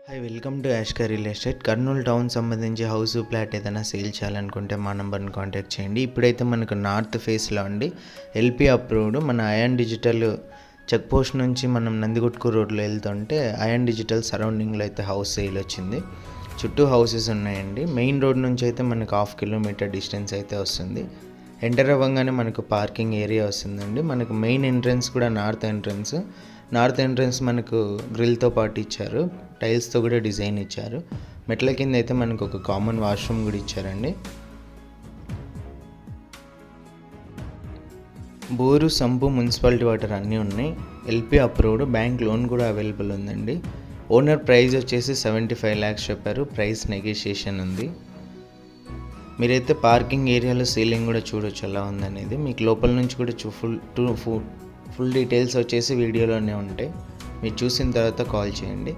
hi welcome to Yashkar real estate Kurnool town సంబంధించి house flat ఏదైనా sale చేయాలనుకుంటే మా నెంబర్ని కాంటాక్ట్ చేయండి ఇప్పుడైతే మనకు నార్త్ ఫేస్లో అండి ఎల్పి అప్రూవ్డ్ మన అయాన్ డిజిటల్ చెక్ పోస్ట్ నుంచి మనం నందిగుట్కు రోడ్లో వెళ్తుంటే అయాన్ డిజిటల్ సరౌండింగ్లో అయితే హౌస్ సేల్ వచ్చింది చుట్టూ హౌసెస్ ఉన్నాయండి మెయిన్ రోడ్ నుంచి అయితే మనకు హాఫ్ కిలోమీటర్ డిస్టెన్స్ అయితే వస్తుంది ఎంటర్ అవ్వగానే మనకు పార్కింగ్ ఏరియా వస్తుందండి మనకు మెయిన్ ఎంట్రన్స్ కూడా నార్త్ ఎంట్రన్స్ నార్త్ ఎంట్రన్స్ మనకు గ్రిల్తో పాటు ఇచ్చారు టైల్స్తో కూడా డిజైన్ ఇచ్చారు మెట్ల కింద అయితే మనకు ఒక కామన్ వాష్రూమ్ కూడా ఇచ్చారండి బోరు సంపు మున్సిపాలిటీ వాటర్ అన్నీ ఉన్నాయి ఎల్పి అప్రూవ్డ్ బ్యాంక్ లోన్ కూడా అవైలబుల్ ఉందండి ఓనర్ ప్రైస్ వచ్చేసి సెవెంటీ ఫైవ్ ల్యాక్స్ చెప్పారు ప్రైస్ నెగోషియేషన్ ఉంది మీరైతే పార్కింగ్ ఏరియాలో సీలింగ్ కూడా చూడొచ్చు ఎలా ఉందనేది మీకు లోపల నుంచి కూడా చూ full to full full details వచ్చేసి వీడియోలోనే ఉంటాయి మీరు చూసిన తర్వాత కాల్ చేయండి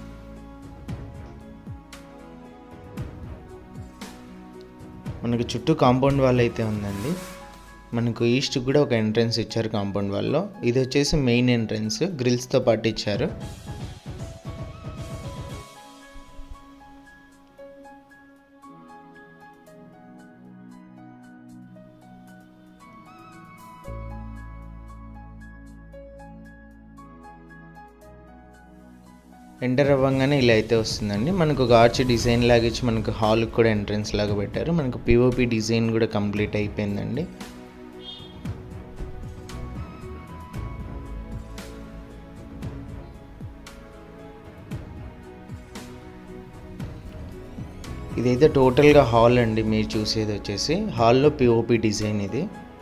మనకు చుట్టూ కాంపౌండ్ వాల్ అయితే ఉందండి మనకు ఈస్ట్ కూడా ఒక ఎంట్రన్స్ ఇచ్చారు కాంపౌండ్ వాల్లో ఇది వచ్చేసి మెయిన్ ఎంట్రన్స్ గ్రిల్స్తో పాటు ఇచ్చారు ఎంటర్ అవ్వగానే ఇలా అయితే వస్తుందండి మనకు ఒక ఆర్చ్ డిజైన్ లాగా ఇచ్చి మనకు హాల్కి కూడా ఎంట్రన్స్ లాగా పెట్టారు మనకు పిఓపి డిజైన్ కూడా కంప్లీట్ అయిపోయిందండి ఇదైతే టోటల్గా హాల్ అండి మీరు చూసేది వచ్చేసి హాల్లో పిఓపి డిజైన్ ఇది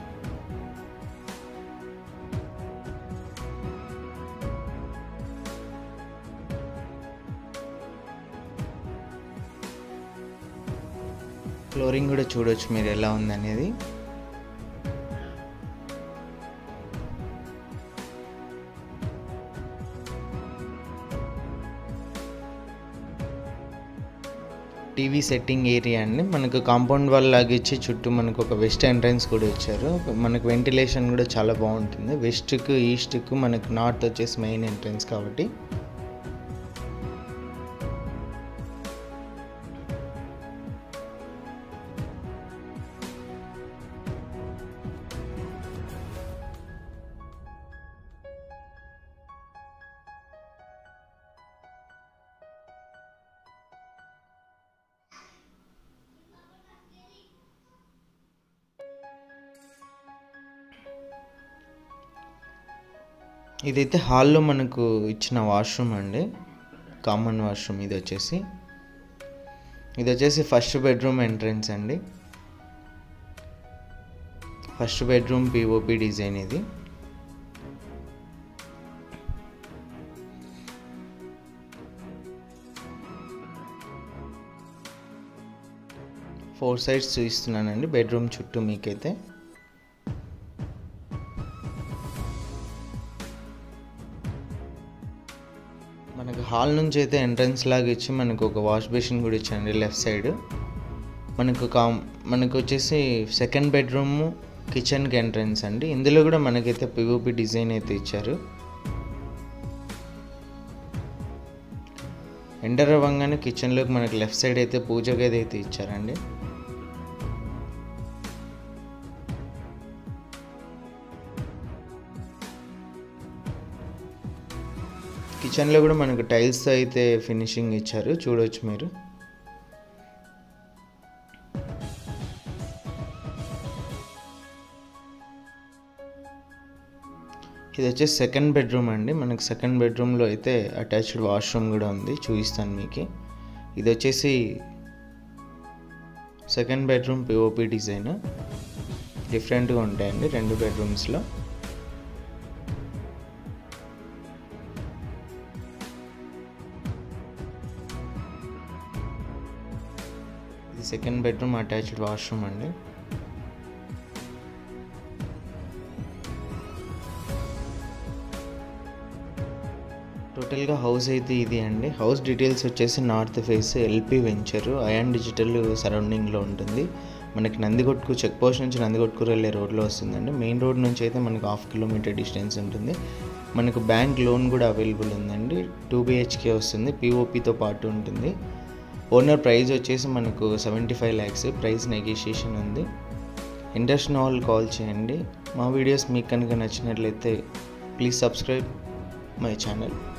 ఫ్లోరింగ్ కూడా చూడొచ్చు మీరు ఎలా ఉందనేది టీవీ సెట్టింగ్ ఏరియా అండి మనకు కాంపౌండ్ వాల్ లాగా ఇచ్చి చుట్టూ మనకు ఒక వెస్ట్ ఎంట్రన్స్ కూడా ఇచ్చారు మనకు వెంటిలేషన్ కూడా చాలా బాగుంటుంది వెస్ట్కు ఈస్ట్కు మనకు నార్త్ వచ్చేసి మెయిన్ ఎంట్రన్స్ కాబట్టి ఇదైతే హాల్లో మనకు ఇచ్చిన వాష్రూమ్ అండి కామన్ వాష్రూమ్ ఇది వచ్చేసి ఇది వచ్చేసి ఫస్ట్ బెడ్రూమ్ ఎంట్రన్స్ అండి ఫస్ట్ బెడ్రూమ్ పిఓపి డిజైన్ ఇది ఫోర్ సైడ్స్ చూపిస్తున్నానండి బెడ్రూమ్ చుట్టూ మీకైతే మనకు హాల్ నుంచి అయితే ఎంట్రన్స్ లాగా ఇచ్చి మనకు ఒక వాష్ బేసిన్ కూడా ఇచ్చండి లెఫ్ట్ సైడ్ మనకు కా మనకు వచ్చేసి సెకండ్ బెడ్రూమ్ కిచెన్కి ఎంట్రన్స్ అండి ఇందులో కూడా మనకైతే పిఓపి డిజైన్ అయితే ఇచ్చారు ఎంటర్ అవ్వగానే కిచెన్లోకి మనకి లెఫ్ట్ సైడ్ అయితే పూజ గది అయితే ఇచ్చారండి కిచెన్లో కూడా మనకు టైల్స్తో అయితే ఫినిషింగ్ ఇచ్చారు చూడవచ్చు మీరు ఇది వచ్చేసి సెకండ్ బెడ్రూమ్ అండి మనకు సెకండ్ బెడ్రూమ్లో అయితే అటాచ్డ్ వాష్రూమ్ కూడా ఉంది చూపిస్తాను మీకు ఇది వచ్చేసి సెకండ్ బెడ్రూమ్ పిఓపి డిజైన్ డిఫరెంట్గా ఉంటాయండి రెండు బెడ్రూమ్స్లో ఇది సెకండ్ బెడ్రూమ్ అటాచ్డ్ వాష్రూమ్ అండి టోటల్గా హౌస్ అయితే ఇది అండి హౌస్ డీటెయిల్స్ వచ్చేసి నార్త్ ఫేస్ ఎల్పి వెంచర్ అయాన్ డిజిటల్ సరౌండింగ్లో ఉంటుంది మనకి నందికొట్కు చెక్ పోస్ట్ నుంచి నందికొట్కూరు వెళ్ళే రోడ్లో వస్తుందండి మెయిన్ రోడ్ నుంచి అయితే మనకు హాఫ్ కిలోమీటర్ డిస్టెన్స్ ఉంటుంది మనకు బ్యాంక్ లోన్ కూడా అవైలబుల్ ఉందండి టూ బిహెచ్కే వస్తుంది పిఓపితో పాటు ఉంటుంది ఓనర్ ప్రైస్ వచ్చేసి మనకు seventy five lakhs price negotiation ఉంది ఇంట్రెస్ట్ ఉన్న వాళ్ళు కాల్ చేయండి మా వీడియోస్ మీకు కనుక నచ్చినట్లయితే ప్లీజ్ సబ్స్క్రైబ్ మై ఛానల్